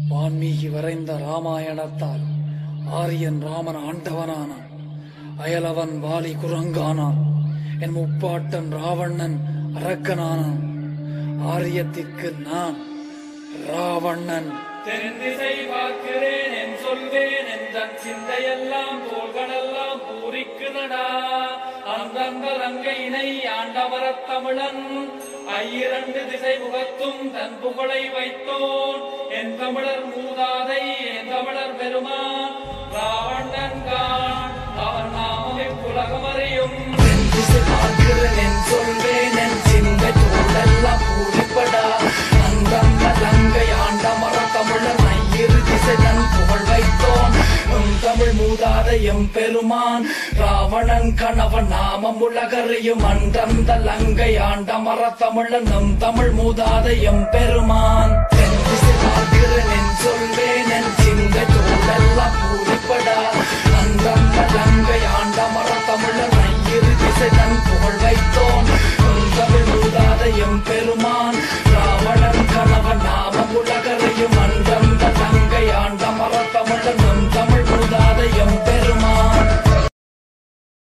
வான்மீகி வரைந்த ராமாயணத்தால் ஆரியன் ராமன் ஆண்டவனானான் அயலவன் வாலி குரங்கானான் என் முப்பாட்டன் ராவணன் அரக்கனானான் ஆரியத்திற்கு நான் ராவணன் தென் திசை பார்க்கிறேன் என் சொல்வேன் என் தன் சிந்தையெல்லாம் தோள்களெல்லாம் பூரிக்குதடா அந்தந்த லங்கையினை ஆண்டவரத் தமிழன் ஐயிரண்டு திசை முகத்தும் தன் புகழை வைத்தோன் என் தமிழர் மூதாதை என் தமிழர் பெருமான் ராவணன் கான் அவன் நாமமே உலகம் அறியும் என் திசை பார்க்கிறேன் என் சொல்வேன் என் சிந்தை தோளெல்லாம் பூரிப்படா அந்தந்த லங்கை ஆண்டமர தமிழன் ஐயிரு திசை தன் புகழ் வைத்தோன் உம் தமிழ் மூதாத எம் பெருமான் ராவணன் கணவன் நாமம் உலகறியும் அந்தந்த லங்கை ஆண்டமர தமிழன் நம் தமிழ் மூதாத எம் பெருமான் தென் திசை பார்க்கிறேன்